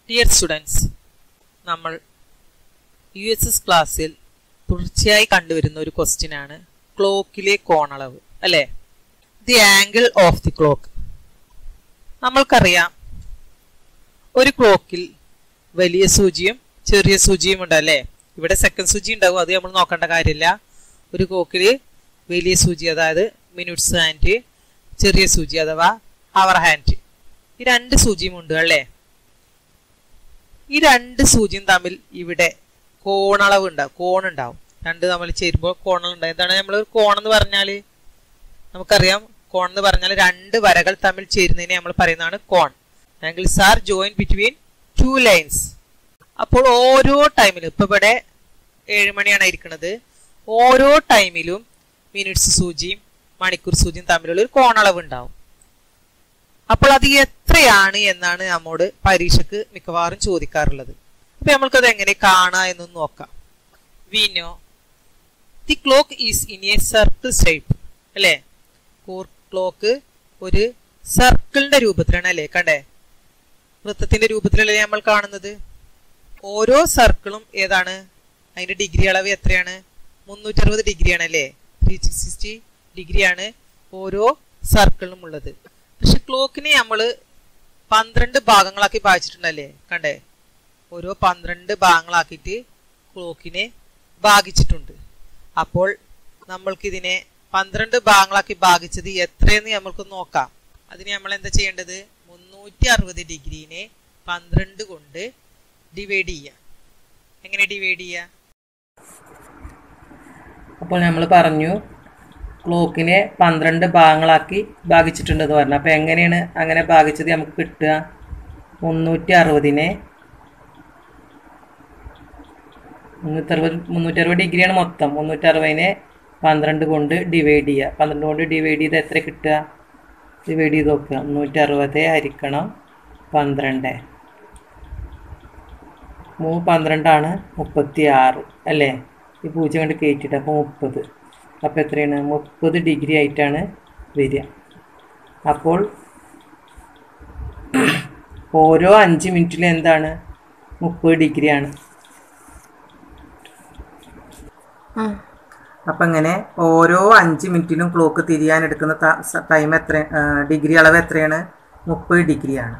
dear students നമ്മൾ U S S ക്ലാസ്സിൽ തുടർച്ചയായി കണ്ടുവരുന്ന ഒരു ക്വസ്റ്റ്യൻ ആണ് ക്ലോക്കിലെ കോണളവ് അല്ലേ the angle of the clock നമ്മൾക്കറിയാം ഒരു ക്ലോക്കിൽ വലിയ സൂചിയും ചെറിയ സൂചിയും ഉണ്ട് അല്ലേ ഇവിടെ സെക്കൻഡ് സൂചി ഉണ്ടാവും അത് നമ്മൾ നോക്കേണ്ട കാര്യമില്ല ഒരു ക്ലോക്കിൽ വലിയ സൂചി അതായത് മിനിറ്റ്സ് ഹാൻഡ് ചെറിയ സൂചി അഥവാ അവർ ഹാൻഡ് ഈ രണ്ട് സൂചിയും ഉണ്ട് അല്ലേ ഈ രണ്ട് സൂചിയും തമ്മിൽ ഇവിടെ കോണളവ് ഉണ്ടാവും കോണുണ്ടാവും രണ്ട് തമ്മിൽ ചേരുമ്പോൾ കോണളുണ്ടാവും എന്താണ് നമ്മൾ കോൺ എന്ന് പറഞ്ഞാൽ നമുക്കറിയാം കോൺ എന്ന് പറഞ്ഞാൽ രണ്ട് വരകൾ തമ്മിൽ ചേരുന്നതിനെ നമ്മൾ പറയുന്നതാണ് കോൺ angles are join between two lines അപ്പോൾ ഓരോ ടൈമിലും ഇപ്പൊ ഇവിടെ ഏഴ് മണിയാണ് ഇരിക്കുന്നത് ഓരോ ടൈമിലും മിനിറ്റ്സ് സൂചിയും മണിക്കൂർ സൂചിയും തമ്മിലുള്ള ഒരു കോണളവ് ഉണ്ടാവും അപ്പോൾ അത് എത്രയാണ് എന്നാണ് നമ്മോട് പരീക്ഷക്ക് മിക്കവാറും ചോദിക്കാറുള്ളത് അപ്പൊ നമ്മൾക്കത് എങ്ങനെ കാണാം എന്നൊന്ന് നോക്കാം we know the clock is in a circle shape അല്ലേ ക്ലോക്ക് ഒരു സർക്കിളിന്റെ രൂപത്തിലാണ് അല്ലേ കണ്ടേ വൃത്തത്തിന്റെ രൂപത്തിലല്ലേ നമ്മൾ കാണുന്നത് ഓരോ സർക്കിളും ഏതാണ് അതിന്റെ ഡിഗ്രി അളവ് എത്രയാണ് മുന്നൂറ്ററുപത് ഡിഗ്രിയാണ് അല്ലേ ത്രീ സിക്സ്റ്റി ഡിഗ്രിയാണ് ഓരോ സർക്കിളിനും ഉള്ളത് പക്ഷെ ക്ലോക്കിനെ നമ്മൾ പന്ത്രണ്ട് ഭാഗങ്ങളാക്കി ഭാഗിച്ചിട്ടുണ്ടല്ലേ കണ്ടേ ഓരോ പന്ത്രണ്ട് ഭാഗങ്ങളാക്കിയിട്ട് ക്ലോക്കിനെ ഭാഗിച്ചിട്ടുണ്ട് അപ്പോൾ നമ്മൾക്കിതിനെ പന്ത്രണ്ട് ഭാഗങ്ങളാക്കി ഭാഗിച്ചത് എത്രയെന്ന് നമ്മൾക്ക് നോക്കാം അതിന് നമ്മൾ എന്താ ചെയ്യേണ്ടത് മുന്നൂറ്റി അറുപത് ഡിഗ്രീനെ പന്ത്രണ്ട് കൊണ്ട് ഡിവൈഡ് ചെയ്യുക എങ്ങനെ ഡിവൈഡ് ചെയ്യുക അപ്പോൾ നമ്മൾ പറഞ്ഞു ക്ലോക്കിനെ പന്ത്രണ്ട് ഭാഗങ്ങളാക്കി ഭാഗിച്ചിട്ടുണ്ടെന്ന് പറഞ്ഞു അപ്പോൾ എങ്ങനെയാണ് അങ്ങനെ ഭാഗിച്ചത് നമുക്ക് കിട്ടുക മുന്നൂറ്റി അറുപതിനെ മുന്നൂറ്ററുപത് മുന്നൂറ്ററുപത് ഡിഗ്രിയാണ് മൊത്തം മുന്നൂറ്ററുപതിനെ പന്ത്രണ്ട് കൊണ്ട് ഡിവൈഡ് ചെയ്യുക പന്ത്രണ്ട് കൊണ്ട് ഡിവൈഡ് ചെയ്ത് എത്ര കിട്ടുക ഡിവൈഡ് ചെയ്ത് നോക്കുക മുന്നൂറ്റി അറുപത് ഹരിക്കണം പന്ത്രണ്ട് മൂ പന്ത്രണ്ടാണ് മുപ്പത്തി ആറ് അല്ലേ ഈ പൂജ്യം കൊണ്ട് കയറ്റിയിട്ട് അപ്പോൾ മുപ്പത് അപ്പോൾ എത്രയാണ് മുപ്പത് ഡിഗ്രി ആയിട്ടാണ് വരിക അപ്പോൾ ഓരോ അഞ്ച് മിനിറ്റിലും എന്താണ് മുപ്പത് ഡിഗ്രിയാണ് അപ്പം ഇങ്ങനെ ഓരോ അഞ്ച് മിനിറ്റിലും ക്ലോക്ക് തിരിയാൻ എടുക്കുന്ന ടൈം എത്ര ഡിഗ്രി അളവ് എത്രയാണ് മുപ്പത് ഡിഗ്രിയാണ്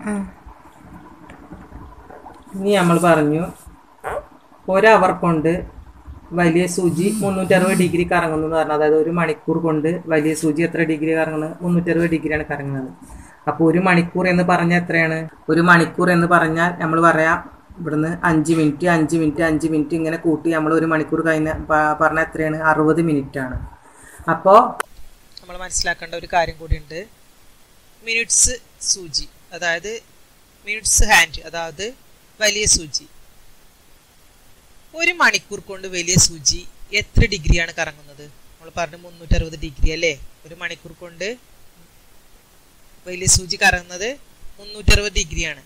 ഇനി നമ്മൾ പറഞ്ഞു ഒരവർ കൊണ്ട് വലിയ സൂചി മുന്നൂറ്ററുപത് ഡിഗ്രി കറങ്ങുന്നു എന്ന് പറഞ്ഞാൽ അതായത് ഒരു മണിക്കൂർ കൊണ്ട് വലിയ സൂചി എത്ര ഡിഗ്രി കറങ്ങുന്നത് മുന്നൂറ്ററുപത് ഡിഗ്രിയാണ് കറങ്ങുന്നത് അപ്പോൾ ഒരു മണിക്കൂർ എന്ന് പറഞ്ഞാൽ എത്രയാണ് ഒരു മണിക്കൂർ എന്ന് പറഞ്ഞാൽ നമ്മൾ പറയാം ഇവിടുന്ന് അഞ്ച് മിനിറ്റ് അഞ്ച് മിനിറ്റ് അഞ്ച് മിനിറ്റ് ഇങ്ങനെ കൂട്ടി നമ്മൾ ഒരു മണിക്കൂർ കഴിഞ്ഞ പറഞ്ഞാൽ എത്രയാണ് അറുപത് മിനിറ്റ് ആണ് അപ്പോൾ നമ്മൾ മനസ്സിലാക്കേണ്ട ഒരു കാര്യം കൂടിയുണ്ട് മിനിറ്റ്സ് സൂചി അതായത് മിനിറ്റ്സ് ഹാൻഡ് അതായത് വലിയ സൂചി ഒരു മണിക്കൂർ കൊണ്ട് വലിയ സൂചി എത്ര ഡിഗ്രിയാണ് കറങ്ങുന്നത് നമ്മൾ പറഞ്ഞു മുന്നൂറ്ററുപത് ഡിഗ്രി അല്ലേ ഒരു മണിക്കൂർ കൊണ്ട് വലിയ സൂചി കറങ്ങുന്നത് മുന്നൂറ്ററുപത് ഡിഗ്രിയാണ്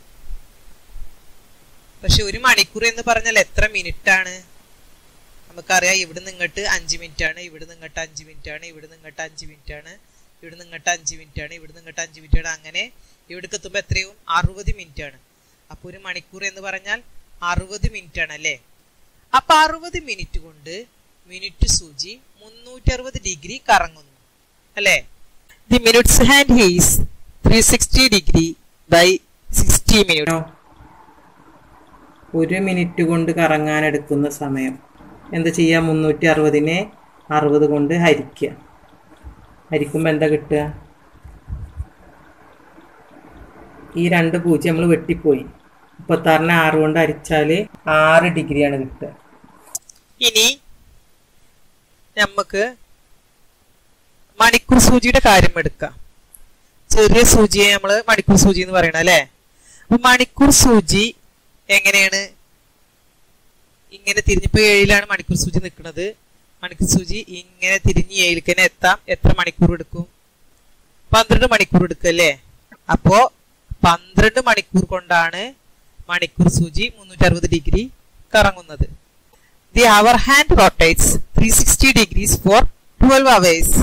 പക്ഷെ ഒരു മണിക്കൂർ എന്ന് പറഞ്ഞാൽ എത്ര മിനിറ്റ് ആണ് നമുക്കറിയാം ഇവിടെ നിങ്ങട്ട് അഞ്ച് മിനിറ്റ് ആണ് ഇവിടെ നിങ്ങട്ട് അഞ്ച് മിനിറ്റ് ആണ് ഇവിടെ നിങ്ങട്ട് അഞ്ച് മിനിറ്റ് ആണ് ഇവിടെ നിങ്ങട്ട് അഞ്ച് മിനിറ്റ് ആണ് ഇവിടെ നിങ്ങട്ട് അഞ്ച് മിനിറ്റ് ആണ് അങ്ങനെ ഇവിടേക്ക് എത്തുമ്പോൾ എത്രയും അറുപത് മിനിറ്റ് ആണ് അപ്പൊ ഒരു മണിക്കൂർ എന്ന് പറഞ്ഞാൽ അറുപത് മിനിറ്റ് ആണ് അല്ലേ അപ്പൊ അറുപത് മിനിറ്റ് കൊണ്ട് മിനിറ്റ് സൂചി മുന്നൂറ്ററുപത് ഡിഗ്രി കറങ്ങുന്നു അല്ലേ the minutes hand is three sixty degree by sixty minute ഒരു മിനിറ്റ് കൊണ്ട് കറങ്ങാൻ എടുക്കുന്ന സമയം എന്താ ചെയ്യുക മുന്നൂറ്റി അറുപതിനെ അറുപത് കൊണ്ട് ഹരിക്കുക ഹരിക്കുമ്പോൾ എന്താ കിട്ടുക ഈ രണ്ട് പൂജ്യം നമ്മൾ വെട്ടിപ്പോയി മുപ്പത്താറിനെ ആറ് കൊണ്ട് ഹരിച്ചാൽ ആറ് ഡിഗ്രിയാണ് കിട്ടുക ഇനി നമുക്ക് മണിക്കൂർ സൂചിയുടെ കാര്യം എടുക്കാം ചെറിയ സൂചിയെ നമ്മൾ മണിക്കൂർ സൂചി എന്ന് പറയണം അല്ലേ അപ്പൊ മണിക്കൂർ സൂചി എങ്ങനെയാണ് ഇങ്ങനെ തിരിഞ്ഞിപ്പോ ഏഴിലാണ് മണിക്കൂർ സൂചി നിൽക്കുന്നത് മണിക്കൂർ സൂചി ഇങ്ങനെ തിരിഞ്ഞ് ഏഴിലേക്ക് തന്നെ എത്താം എത്ര മണിക്കൂർ എടുക്കും പന്ത്രണ്ട് മണിക്കൂർ എടുക്കും അല്ലേ അപ്പോ പന്ത്രണ്ട് മണിക്കൂർ കൊണ്ടാണ് മണിക്കൂർ സൂചി മുന്നൂറ്റി അറുപത് ഡിഗ്രി കറങ്ങുന്നത് the hour hand rotates three sixty degrees for twelve hours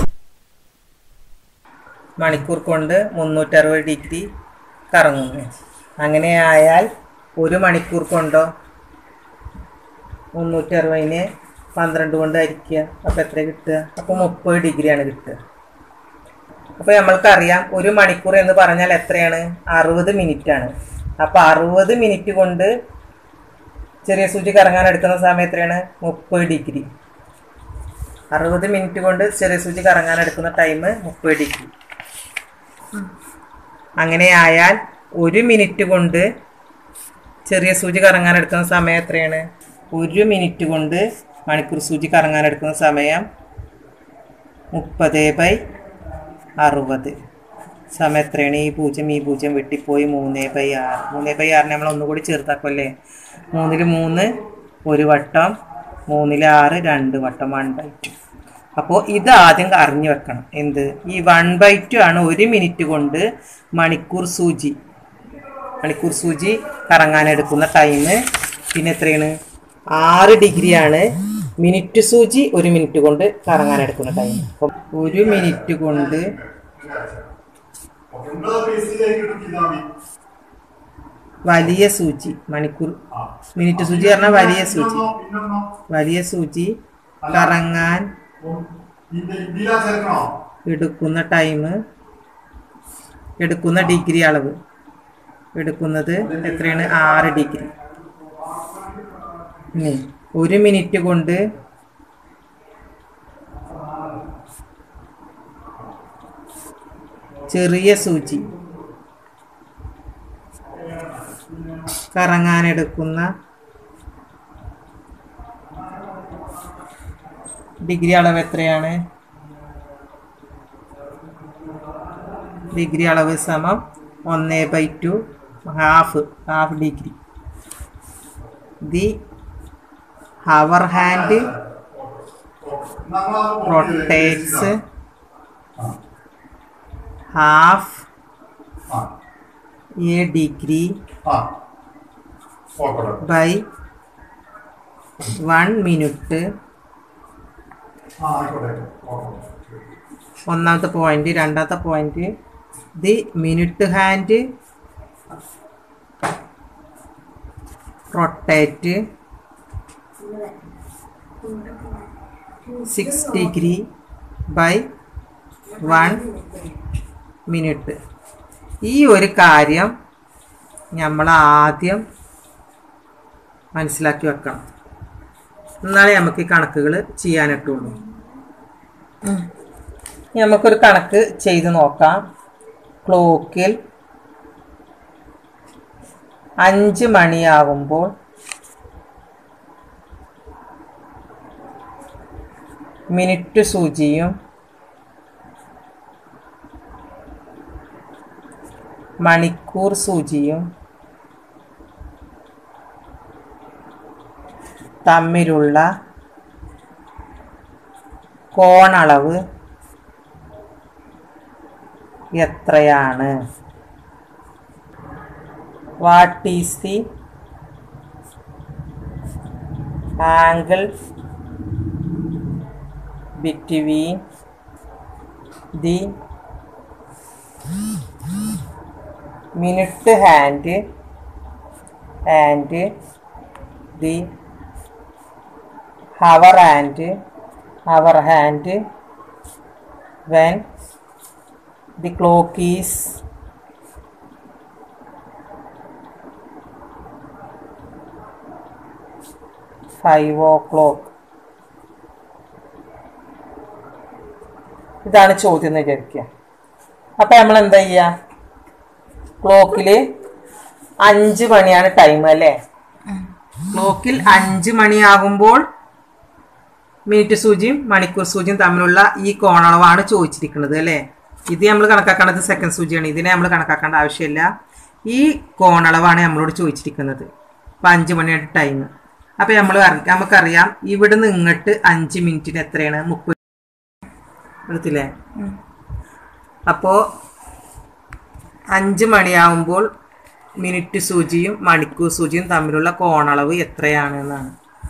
മണിക്കൂർ കൊണ്ട് മുന്നൂറ്ററുപത് ഡിഗ്രി കറങ്ങുന്നു അങ്ങനെ ആയാൽ ഒരു മണിക്കൂർ കൊണ്ടോ മുന്നൂറ്റി അറുപതിന് പന്ത്രണ്ട് കൊണ്ട് ഹരിക്കുക അപ്പോൾ എത്ര കിട്ടുക അപ്പോൾ മുപ്പത് ഡിഗ്രിയാണ് കിട്ടുക അപ്പോൾ നമ്മൾക്കറിയാം ഒരു മണിക്കൂർ എന്ന് പറഞ്ഞാൽ എത്രയാണ് അറുപത് ആണ് അപ്പോൾ അറുപത് മിനിറ്റ് കൊണ്ട് ചെറിയ സൂചി കറങ്ങാൻ എടുക്കുന്ന സമയം എത്രയാണ് മുപ്പത് ഡിഗ്രി അറുപത് മിനിറ്റ് കൊണ്ട് ചെറിയ സൂചി കറങ്ങാൻ എടുക്കുന്ന ടൈം മുപ്പത് ഡിഗ്രി അങ്ങനെ ആയാൽ ഒരു മിനിറ്റ് കൊണ്ട് ചെറിയ സൂചി കറങ്ങാൻ എടുക്കുന്ന സമയം എത്രയാണ് ഒരു മിനിറ്റ് കൊണ്ട് മണിക്കൂർ സൂചി കറങ്ങാൻ എടുക്കുന്ന സമയം മുപ്പത് ബൈ അറുപത് സമയം എത്രയാണ് ഈ പൂജ്യം ഈ പൂജ്യം വെട്ടിപ്പോയി മൂന്ന് ബൈ ആറ് മൂന്ന് ബൈ ആറിനെ നമ്മൾ ഒന്നുകൂടി ചേർത്താക്കുമല്ലേ മൂന്നിൽ മൂന്ന് ഒരു വട്ടം മൂന്നിൽ ആറ് രണ്ട് വട്ടം വൺ ബൈ ടു അപ്പോൾ ഇത് ആദ്യം അറിഞ്ഞു വെക്കണം എന്ത് ഈ വൺ ബൈ ടു ആണ് ഒരു മിനിറ്റ് കൊണ്ട് മണിക്കൂർ സൂചി മണിക്കൂർ സൂചി കറങ്ങാനെടുക്കുന്ന ടൈം പിന്നെ എത്രയാണ് ആറ് ഡിഗ്രിയാണ് മിനിറ്റ് സൂചി ഒരു മിനിറ്റ് കൊണ്ട് കറങ്ങാനെടുക്കുന്ന ടൈം അപ്പം ഒരു മിനിറ്റ് കൊണ്ട് വലിയ സൂചി മണിക്കൂർ മിനിറ്റ് സൂചി പറഞ്ഞാൽ വലിയ സൂചി വലിയ സൂചി കറങ്ങാൻ എടുക്കുന്ന ടൈം എടുക്കുന്ന ഡിഗ്രി അളവ് എടുക്കുന്നത് എത്രയാണ് ആറ് ഡിഗ്രി ഇനി ഒരു മിനിറ്റ് കൊണ്ട് ചെറിയ സൂചി കറങ്ങാനെടുക്കുന്ന ഡിഗ്രി അളവ് എത്രയാണ് ഡിഗ്രി അളവ് സമം ഒന്ന് by two half half degree the hour hand rotates half a degree by one minute ഒന്നാമത്തെ പോയിന്റ് രണ്ടാമത്തെ point the minute hand rotate six degree by one minute ഈ ഒരു കാര്യം നമ്മൾ ആദ്യം മനസ്സിലാക്കി വെക്കണം എന്നാലേ നമുക്ക് ഈ കണക്കുകൾ ചെയ്യാനിട്ടുള്ളൂ ഇനി നമുക്കൊരു കണക്ക് ചെയ്ത് നോക്കാം ക്ലോക്കിൽ അഞ്ച് മണിയാകുമ്പോൾ മിനിറ്റ് സൂചിയും മണിക്കൂർ സൂചിയും തമ്മിലുള്ള കോണളവ് എത്രയാണ് what is the angle between the minute hand and the hour and our hand when the clock is five o'clock ഇതാണ് ചോദ്യം എന്ന് വിചാരിക്കുക അപ്പൊ നമ്മൾ എന്താ ചെയ്യുക ക്ലോക്കില് അഞ്ച് മണിയാണ് ടൈം അല്ലേ ക്ലോക്കിൽ അഞ്ച് മണിയാകുമ്പോൾ മിനിറ്റ് സൂചിയും മണിക്കൂർ സൂചിയും തമ്മിലുള്ള ഈ കോണളവാണ് ചോദിച്ചിരിക്കുന്നത് അല്ലേ ഇത് നമ്മൾ കണക്കാക്കേണ്ടത് സെക്കൻഡ് സൂചിയാണ് ഇതിനെ നമ്മൾ കണക്കാക്കേണ്ട ആവശ്യമില്ല ഈ കോണളവാണ് നമ്മളോട് ചോദിച്ചിരിക്കുന്നത് അപ്പം അഞ്ച് മണിയുടെ ടൈം അപ്പം നമ്മൾ നമുക്കറിയാം ഇവിടുന്ന് ഇങ്ങോട്ട് അഞ്ച് മിനിറ്റിന് എത്രയാണ് മുപ്പത് എടുത്തില്ലേ അപ്പോൾ അഞ്ച് മണിയാവുമ്പോൾ മിനിറ്റ് സൂചിയും മണിക്കൂർ സൂചിയും തമ്മിലുള്ള കോണളവ് എത്രയാണ് എന്നാണ്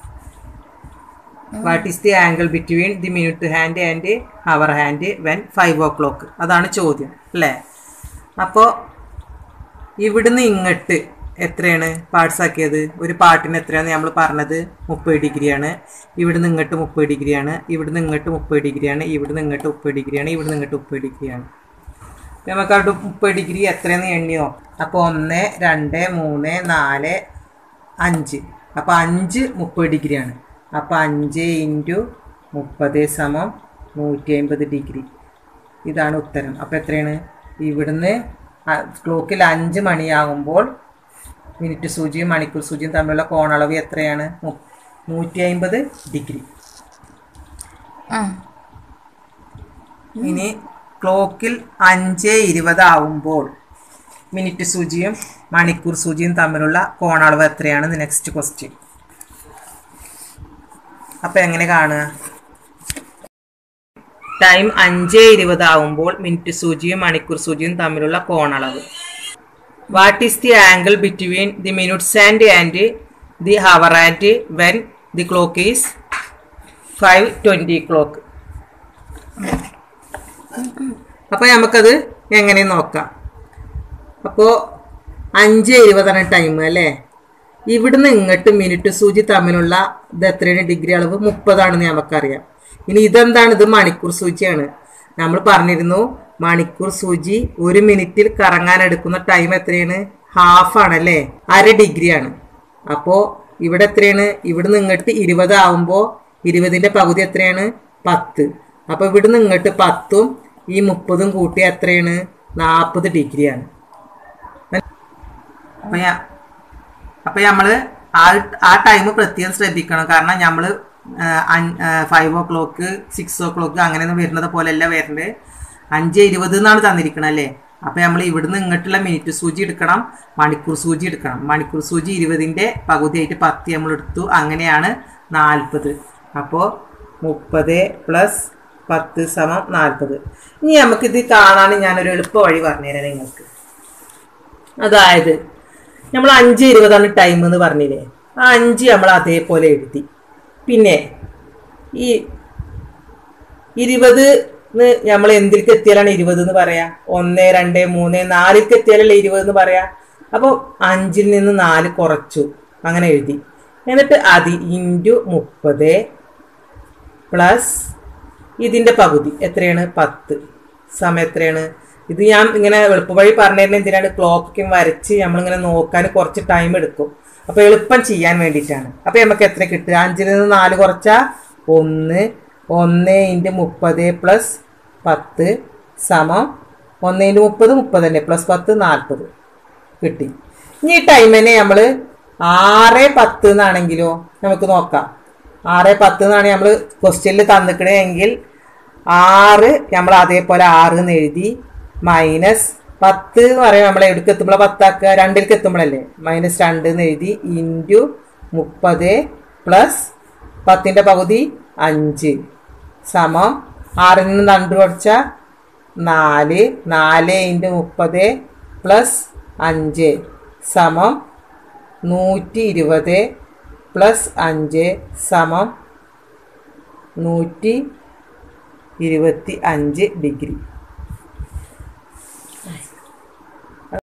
what is the angle between the minute hand and hour hand when five o'clock അതാണ് ചോദ്യം അല്ലേ അപ്പോൾ ഇവിടുന്ന് ഇങ്ങോട്ട് എത്രയാണ് പാർട്സ് ആക്കിയത് ഒരു പാർട്ടിന് എത്രയാണ് നമ്മൾ പറഞ്ഞത് മുപ്പത് ഡിഗ്രിയാണ് ഇവിടുന്ന് ഇങ്ങോട്ട് മുപ്പത് ഡിഗ്രിയാണ് ഇവിടുന്ന് ഇങ്ങോട്ട് മുപ്പത് ഡിഗ്രിയാണ് ഇവിടുന്ന് ഇങ്ങോട്ട് മുപ്പത് ഡിഗ്രിയാണ് ഇവിടുന്ന് ഇങ്ങോട്ട് മുപ്പത് ഡിഗ്രിയാണ് അപ്പൊ നമുക്ക് അവിടെ മുപ്പത് ഡിഗ്രി എത്രയെന്ന് എണ്ണിയോ അപ്പോൾ ഒന്ന് രണ്ട് മൂന്ന് നാല് അഞ്ച് അപ്പോൾ അഞ്ച് മുപ്പത് ഡിഗ്രിയാണ് അപ്പോൾ അഞ്ച് ഇൻറ്റു മുപ്പത് സമം നൂറ്റി അമ്പത് ഡിഗ്രി ഇതാണ് ഉത്തരം അപ്പോൾ എത്രയാണ് ഇവിടുന്ന് ക്ലോക്കിൽ അഞ്ച് മണിയാകുമ്പോൾ മിനിറ്റ് സൂചിയും മണിക്കൂർ സൂചിയും തമ്മിലുള്ള കോണളവ് എത്രയാണ് മു- നൂറ്റി അമ്പത് ഡിഗ്രി ആ ഇനി ക്ലോക്കിൽ അഞ്ച് ഇരുപത് ആവുമ്പോൾ മിനിറ്റ് സൂചിയും മണിക്കൂർ സൂചിയും തമ്മിലുള്ള കോണളവ് എത്രയാണ് നെക്സ്റ്റ് ക്വസ്റ്റ്യൻ അപ്പൊ എങ്ങനെ കാണുക ടൈം അഞ്ച് ഇരുപത് ആവുമ്പോൾ മിനിറ്റ് സൂചിയും മണിക്കൂർ സൂചിയും തമ്മിലുള്ള കോണളവ് what is the angle between the minutes and and the hour and when the clock is five twenty clock അപ്പോൾ നമുക്കത് എങ്ങനെ നോക്കാം അപ്പോൾ അഞ്ച് ഇരുപതാണ് ടൈം അല്ലേ ഇവിടുന്ന് ഇങ്ങോട്ട് മിനിറ്റ് സൂചി തമ്മിലുള്ള ഇത് എത്രയാണ് ഡിഗ്രി അളവ് മുപ്പതാണെന്ന് നമുക്കറിയാം ഇനി ഇതെന്താണ് ഇത് മണിക്കൂർ സൂചിയാണ് നമ്മൾ പറഞ്ഞിരുന്നു മണിക്കൂർ സൂചി ഒരു മിനിറ്റിൽ കറങ്ങാൻ എടുക്കുന്ന ടൈം എത്രയാണ് ഹാഫ് ആണല്ലേ അര ഡിഗ്രിയാണ് അപ്പോൾ ഇവിടെ എത്രയാണ് ഇവിടുന്ന് ഇങ്ങോട്ട് ഇരുപത് ആവുമ്പോൾ ഇരുപതിൻ്റെ പകുതി എത്രയാണ് പത്ത് അപ്പോൾ ഇവിടുന്ന് ഇങ്ങോട്ട് പത്തും ഈ മുപ്പതും കൂട്ടി എത്രയാണ് നാൽപ്പത് ഡിഗ്രിയാണ് അപ്പം ഞാൻ അപ്പം നമ്മൾ ആ ആ ടൈം പ്രത്യേകം ശ്രദ്ധിക്കണം കാരണം നമ്മൾ five o'clock six o'clock അങ്ങനെയൊന്നും വരുന്നത് പോലെയല്ല വരുന്നത് അഞ്ച് ഇരുപത് എന്നാണ് തന്നിരിക്കണം അല്ലേ അപ്പം നമ്മൾ ഇവിടുന്ന് ഇങ്ങോട്ടുള്ള മിനിറ്റ് സൂചി എടുക്കണം മണിക്കൂർ സൂചി എടുക്കണം മണിക്കൂർ സൂചി ഇരുപതിൻ്റെ പകുതിയായിട്ട് പത്ത് നമ്മൾ എടുത്തു അങ്ങനെയാണ് നാൽപ്പത് അപ്പോൾ മുപ്പത് പ്ലസ് പത്ത് സമം നാൽപ്പത് ഇനി നമുക്കിത് കാണാൻ ഞാനൊരു എളുപ്പ വഴി പറഞ്ഞുതരാം നിങ്ങൾക്ക് അതായത് നമ്മൾ അഞ്ച് ഇരുപതാണ് ടൈം എന്ന് പറഞ്ഞില്ലേ ആ അഞ്ച് നമ്മൾ അതേപോലെ എഴുതി പിന്നെ ഈ ഇരുപത് നമ്മൾ എന്തിലേക്ക് എത്തിയാലാണ് ഇരുപത് എന്ന് പറയാ ഒന്ന് രണ്ട് മൂന്ന് നാലിലേക്ക് എത്തിയാലല്ലേ ഇരുപത് എന്ന് പറയാ അപ്പോൾ അഞ്ചിൽ നിന്ന് നാല് കുറച്ചു അങ്ങനെ എഴുതി എന്നിട്ട് അത് ഇൻറ്റു മുപ്പത് പ്ലസ് ഇതിൻ്റെ പകുതി എത്രയാണ് പത്ത് സമയം എത്രയാണ് ഇത് ഞാൻ ഇങ്ങനെ എളുപ്പവഴി പറഞ്ഞു തരുന്നത് എന്തിനാണ് ക്ലോക്കും വരച്ച് നമ്മളിങ്ങനെ നോക്കാൻ കുറച്ച് ടൈം എടുക്കും അപ്പോൾ എളുപ്പം ചെയ്യാൻ വേണ്ടിയിട്ടാണ് അപ്പോൾ നമുക്ക് എത്ര കിട്ടുക അഞ്ചിൽ നിന്ന് നാല് കുറച്ചാൽ ഒന്ന് ഒന്ന് ഇൻറ്റു മുപ്പത് പ്ലസ് പത്ത് സമം ഒന്ന് ഇൻറ്റു മുപ്പത് മുപ്പത് തന്നെ പ്ലസ് പത്ത് നാൽപ്പത് കിട്ടി ഇനി ഈ ടൈമിനെ നമ്മൾ ആറ് പത്ത് എന്നാണെങ്കിലോ നമുക്ക് നോക്കാം ആറ് പത്ത് എന്നാണ് നമ്മൾ ക്വസ്റ്റ്യനിൽ തന്നിക്കണമെങ്കിൽ ആറ് നമ്മൾ അതേപോലെ ആറ് എന്ന് എഴുതി മൈനസ് പത്ത് എന്ന് പറയുമ്പോൾ നമ്മൾ എവിടേക്ക് എത്തുമ്പോൾ പത്താക്കുക രണ്ടിലേക്ക് എത്തുമ്പോഴല്ലേ മൈനസ് രണ്ട് എന്ന് എഴുതി ഇൻറ്റു മുപ്പത് പ്ലസ് പത്തിൻ്റെ പകുതി അഞ്ച് സമം ആറിൽ നിന്ന് രണ്ട് കുറച്ചാൽ നാല് നാല് ഇൻറ്റു മുപ്പത് പ്ലസ് അഞ്ച് സമം നൂറ്റി ഇരുപത് പ്ലസ് അഞ്ച് സമം നൂറ്റി ഇരുപത്തി അഞ്ച് ഡിഗ്രി